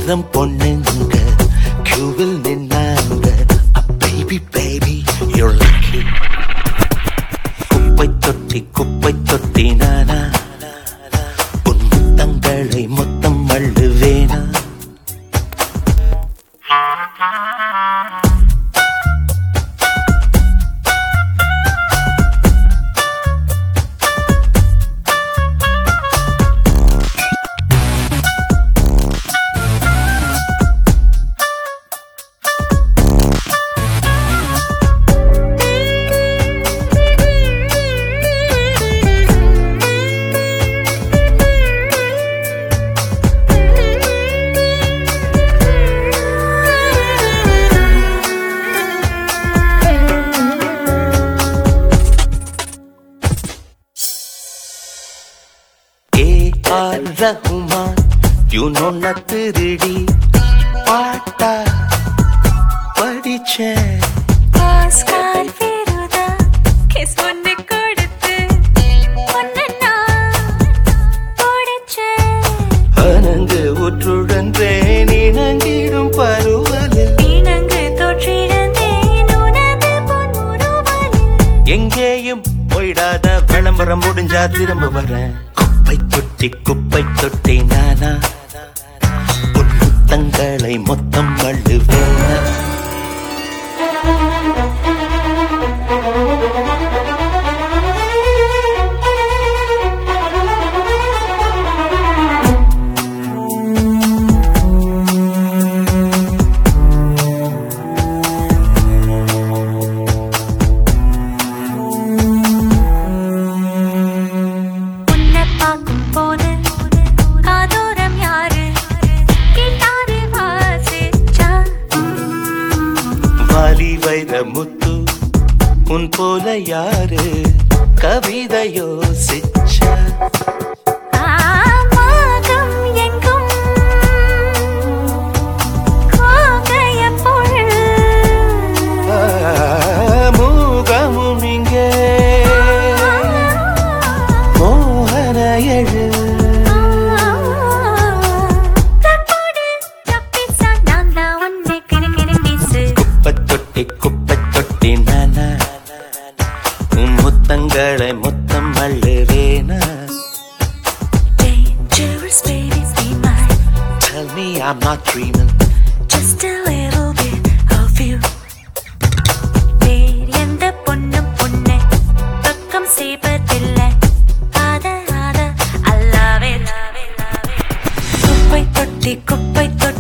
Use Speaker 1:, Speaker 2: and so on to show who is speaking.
Speaker 1: ஆயிரம் பொண்ணுங்க கியூவில் நின்னாங்க பேபி பேபி you're lucky குப்பை தொட்டி குப்பை தொட்டி நானா உன் முத்தங்களை மொத்தம் அள்ளுவேனா ஏ ஆர் ரகுமான் யூனொன்ன திருடி பாட்டா படிச்சேன்
Speaker 2: ஆஸ்கார் விருதா கிஸ் ஒன்னு கொடுத்து ஒன்னு நான் பிடிச்சேன்
Speaker 1: அனங்கு உற்றுழன்றேன் இணங்கிடும் பருவலில்
Speaker 2: இணங்கு தொற்றிருந்தேன் உனது பொன்னுருவலில்
Speaker 1: எங்கேயும் போயிடாத விளம்பரம் முடிஞ்சா திரும்ப வரேன் குப்பை தொட்டி குப்பை தொட்டி நானா உன் முத்தங்களை மொத்தம் அள்ளுவேனா
Speaker 2: உன்னை பார்க்கும் போது காதோரம் யாரு கிட்டாரு வாசிச்சா
Speaker 1: வாலி வைர முத்து உன் போல யாரு கவிதை யோசிச்சா
Speaker 2: ஆமாகம் எங்கும் கோகைய பொருள்
Speaker 1: ஆ, மூகமும் இங்கே மோகன எழு
Speaker 2: தப்போடு தப்பிச்சா நான் தான் உன்னை கிறுகிறு வீசு
Speaker 1: குப்பை தொட்டி குப்பை தொட்டி நானா உன் முத்தங்களை மொத்தம் அள்ளுவேனா
Speaker 2: Dangerous baby be mine
Speaker 1: Tell me I'm not dreaming
Speaker 2: Just a little bit of you வேறு எந்த பொண்ணும் பொண்ணை பக்கம் செய்வதில்லை ஆத ஆத I love it குப்பை தொட்டி குப்பை தொட்டி